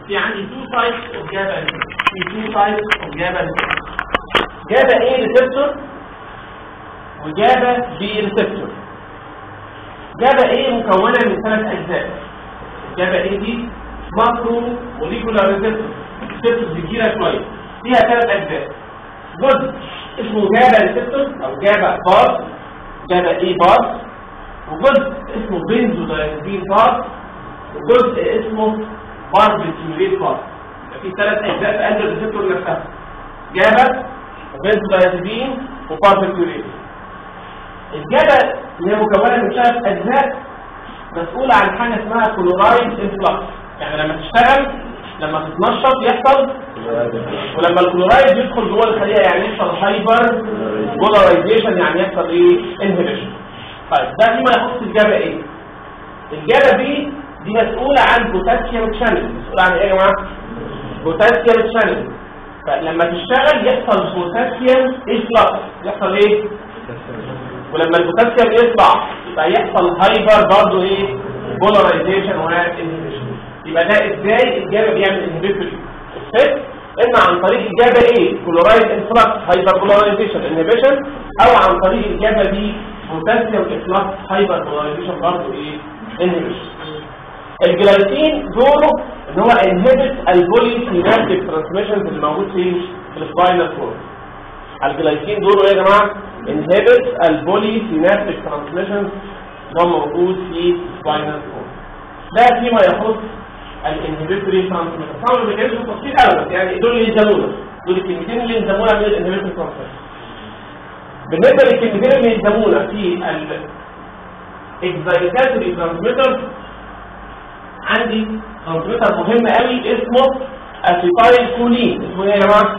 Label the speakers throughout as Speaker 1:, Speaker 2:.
Speaker 1: في عندي two types of GABA في two types of GABA جابا A ريسبتور وجابا B ريسبتور جابا A مكونة من ثلاث أجزاء جابا A دي ماكرو موليكولار ريسبتور ريسبتور كبيرة شوية فيها ثلاث أجزاء جزء اسمه جابا ريسبتور أو جابا باس جابا A باس وجزء اسمه بنزو دايزين باس وجزء اسمه باربيتيوليت باس في ثلاث أجزاء في قلب الريسبتور نفسها جابا وبنزودايزيبين وباربيتيوليت الجبل اللي هي مكونه من ثلاث اجزاء مسؤوله عن حاجه اسمها كلورايد انفلكس يعني لما تشتغل لما تتنشط يحصل ولما الكلورايد يدخل جوه الخليه يعني يحصل هايبر بولاريزيشن يعني يحصل ايه انهبيشن طيب ده فيما يخص الجبل ايه الجبل بي دي مسؤوله عن بوتاسيوم شانل مسؤوله عن ايه يا جماعه بوتاسيوم شانل فلما تشتغل يحصل بوتاسيوم افلكس يحصل ايه ولما البوتاسيوم يطلع يبقى يحصل هايبر برضه ايه بولاريزيشن وانهبيشن يبقى ده ازاي الجابا بيعمل انهبيشن افكت اما عن طريق الجابا ايه كلورايد انفلكس هايبر بولاريزيشن انهبيشن او عن طريق الجابا بي بوتاسيوم افلكس هايبر بولاريزيشن برضه ايه انهبيشن الجلايسين دوره ان هو انهبت البولي سينابتيك ترانسميشن اللي موجود في في السباينال كورد الجلايسين دوره ايه يا جماعه انهبت البولي سينابتيك ترانسميشن اللي هو موجود في السباينال كورد ده فيما يخص الانهبيتوري ترانسميشن طبعا ما بنتكلمش في تفصيل قوي بس يعني دول اللي يلزمونا دول الكلمتين اللي يلزمونا من الانهبيتوري ترانسميشن بالنسبه للكلمتين اللي يلزمونا في الاكزايتاتوري ترانسميتر عندي ترانسميتر مهم قوي اسمه اسيتايل كولين اسمه ايه يا جماعه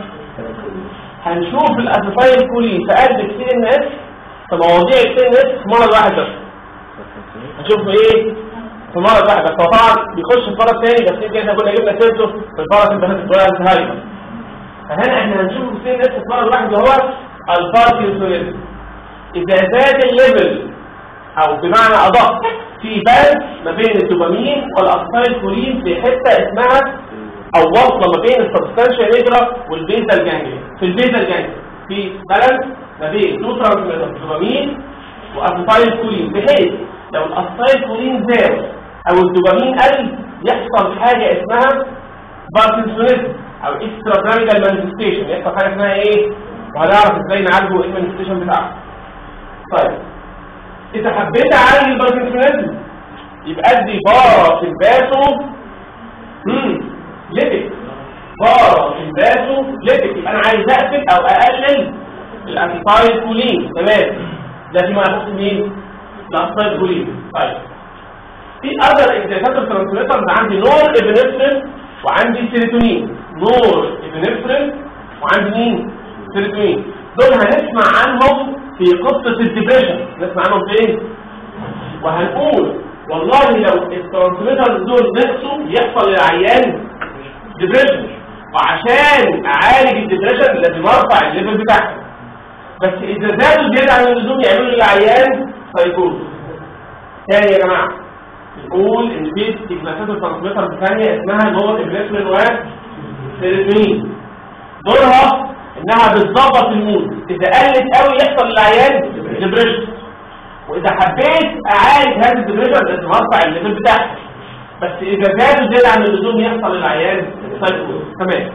Speaker 1: هنشوف الاسيتايل كولين في قلب السي ان اس في مواضيع السي ان اس في مرض واحد بس هنشوفه ايه في مرض واحد بس هو طبعا بيخش في مرض تاني بس يمكن احنا كنا جبنا سيرته في الفرس البنات الصغيره الهايبر فهنا احنا هنشوفه في السي ان اس في مرض واحد وهو الباركنسونيزم اذا زاد الليفل او بمعنى ادق في بالانس ما بين الدوبامين والاسيتايل كولين في حته اسمها او وصله ما بين السبستانشيا نيجرا والبيزال جانجليا في البيزال جانجليا في بالانس ما بين تو ترانسميتر الدوبامين واسيتايل كولين بحيث لو الاسيتايل كولين زاد او الدوبامين قل يحصل حاجه اسمها باركنسونيزم او اكسترا برانجال مانيفستيشن يحصل حاجه اسمها ايه وهنعرف ازاي نعالجه ايه المانيفستيشن بتاعه طيب اذا حبيت اعالج الباركنسونيزم يبقى ادي بارا في الباسو امم ليبك بارا في الباسو ليبك يبقى انا عايز اقفل او اقلل الاسيتايل كولين تمام ده فيما يخص مين الاسيتايل كولين طيب في اذر اكزيتاتور ترانسميترز عندي نور ابنفرين وعندي سيروتونين نور ابنفرين وعندي مين سيروتونين دول هنسمع عنهم في قصة الديبريشن نسمع عنهم فين وهنقول والله لو الترانسميتر دول نقصوا يحصل للعيان ديبريشن وعشان اعالج الديبريشن لازم ارفع الليفل بتاعهم بس اذا زادوا زياده عن اللزوم يعملوا للعيان سايكوز تاني يا جماعه نقول ان في سيجناتات ترانسميتر ثانيه اسمها نور ابريفرين وسيروتونين دورها انها بتظبط المود اذا قلت قوي يحصل للعيان ديبريشن واذا حبيت اعالج هذا الديبريشن لازم ارفع الليفل بتاعها بس اذا زادوا زياده عن اللزوم يحصل للعيان سايكوز تمام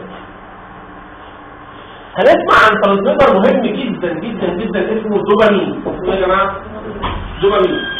Speaker 1: هنسمع عن ترانسميتر مهم جدا جدا جدا اسمه دوبامين اسمه يا جماعه دوبامين